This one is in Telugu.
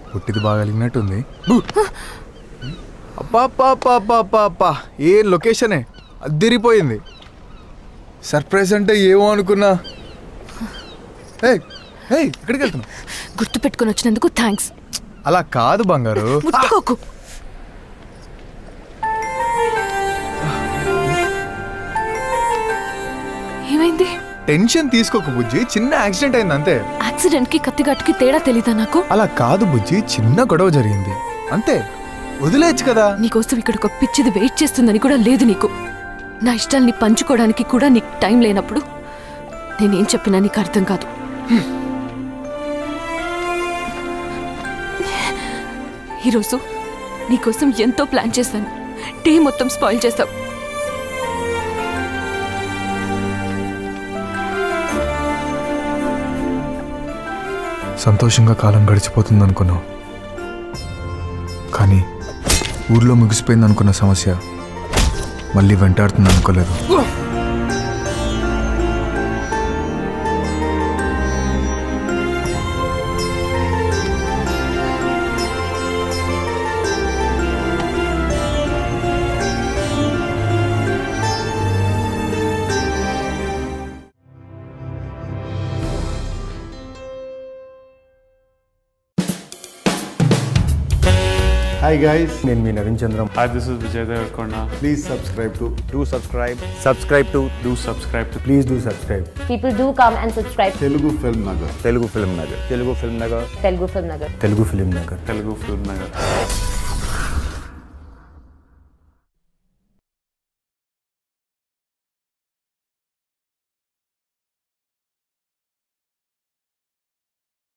పుట్టిది బాగలిగినట్టుంది అబ్బా అబ్బా అబ్బా అబ్బా అబ్బా అబ్బా ఏ లొకేషనే అద్దిరిపోయింది సర్ప్రైజ్ అంటే ఏమో అనుకున్నా హే హే ఇక్కడికి వెళ్తున్నా గుర్తు పెట్టుకొని వచ్చినందుకు థ్యాంక్స్ అలా కాదు బంగారు ముట్టుకోకు ఏమైంది టెన్షన్ తీసుకోకు బుజ్జి చిన్న యాక్సిడెంట్ అయింది అంతే యాక్సిడెంట్ కి కత్తిఘాటుకి తేడా తెలీదా నాకు అలా కాదు బుజ్జి చిన్న గొడవ జరిగింది అంతే వదిలేయచ్చు కదా నీకోసం ఇక్కడ ఒక పిచ్చిది వెయిట్ చేస్తుందని కూడా లేదు నీకు నా ఇష్టాల్ని పంచుకోవడానికి కూడా నీకు టైం లేనప్పుడు నేనేం చెప్పినా నీకు అర్థం కాదు ఈరోజు నీకోసం ఎంతో ప్లాన్ చేశాను డే మొత్తం స్పాయిల్ చేస్తావు సంతోషంగా కాలం గడిచిపోతుంది అనుకున్నావు కానీ ఊర్లో ముగిసిపోయింది అనుకున్న సమస్య మళ్ళీ వెంటాడుతుంది అనుకోలేదు హాయ్ గైస్ నేను మీ Naveen Chandram Hi, this is Vijay Devarkonda. Please subscribe to do subscribe subscribe to Do subscribe to please do subscribe People do come and subscribe to Telugu film Nagar telugu film nagar telugu film nagar Telugu Film Nagar. Telugu film Nagar Telugu Film Nagar.